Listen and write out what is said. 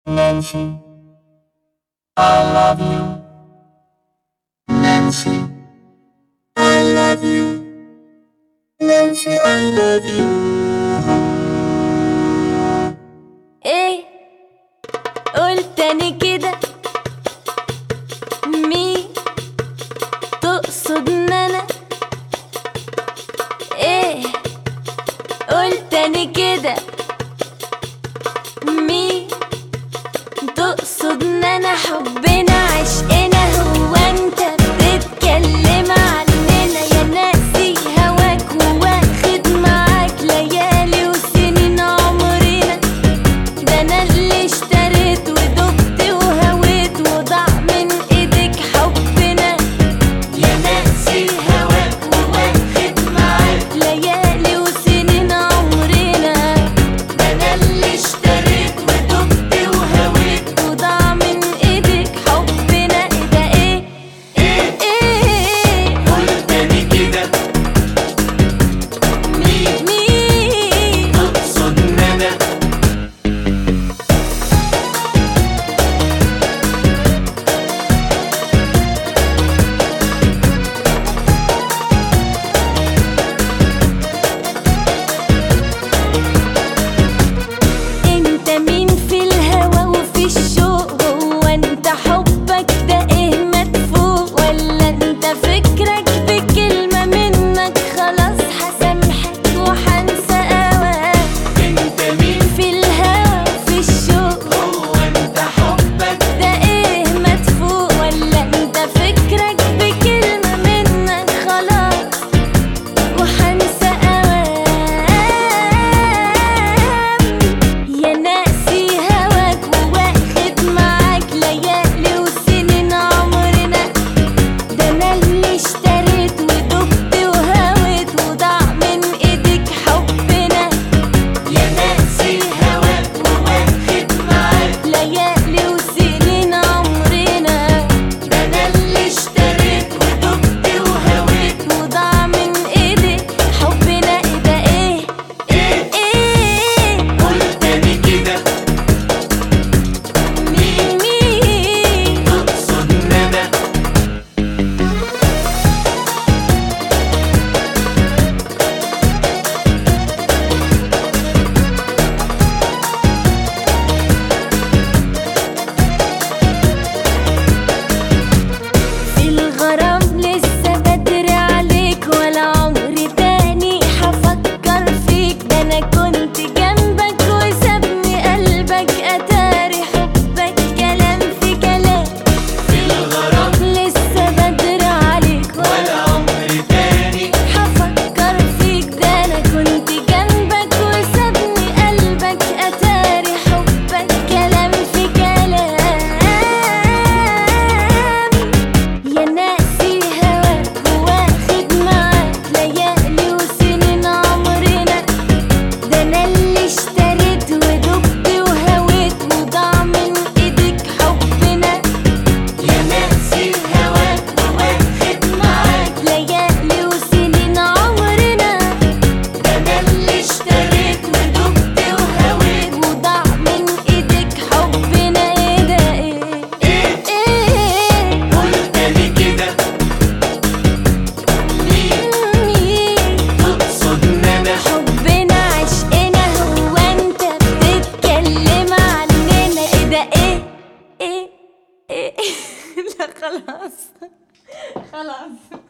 Nancy, I love you. Nancy, I love you. Nancy, I love you. ايه قول تاني كده مين تقصد ان انا ايه قول تاني كده مين تقصد ان انا حبنا عشقنا هو انت بتتكلم عننا يا ناسي هواك وواخد معاك ليالي وسنين عمرنا ده انا اللي اشتريت ودقت وهويت وضاع من ايدك حبنا يا ناسي هواك وواخد معاك ليالي وسنين عمرنا ده انا اللي اشتريت ودقت وهويت وضاع من ايدك حبنا ايه ده ايه ايه ايه قول تاني كده مين مين تقصد ان انا انت مين في الهوى وفي الشوق هو انت حبك ده ايه مدفوق ولا انت فكرك بكلمة منك خلاص هسامحك وحنسى اواك انت مين في الهوى وفي الشوق هو انت حبك ده ايه مدفوق ولا انت فكرك بكلمة منك خلاص وحنسى اوام يا ناسي هواك وواخد معاك ليالي وسنين عمرنا ده انا اللي اشتريت ودقت وهويت وضاع من ايدك حبنا يا ناسي هواك وواخد معاك ليالي وسنين عمرنا ده انا اللي اشتريت ودقت وهويت وضاع من ايدك حبنا ايه ده ايه ايه ايه قول تاني كده مين مين تقصد ان انا في الغرام لسه بدري عليك ولا عمري تاني هفكر فيك ده انا كنت جنبك وسابني قلبك اتاري حبك كلام في كلام في الغرام لسه بدري عليك ولا ولا عمر تاني هفكر فيك ده انا كنت جنبك وسابني قلبك اتاري حبك كلام في كلام يا ناسي هواك واخد معاك ليالي وسنين عمرنا ده انا اللي اشتريت ودقت وهويت وضاع من ايدك حبنا يا ناسي هواك وواخد معاك ليالي وسنين عمرنا ده انا اللي اشتريت ودقت وهويت وضاع من ايدك حبنا ايه ده ايه ايه ايه قول تاني كده مين مين تقصد ان انا حبنا عشقنا هو انت بتتكلم عننا ايه ده ايه ايه ايه لا خلاص خلاص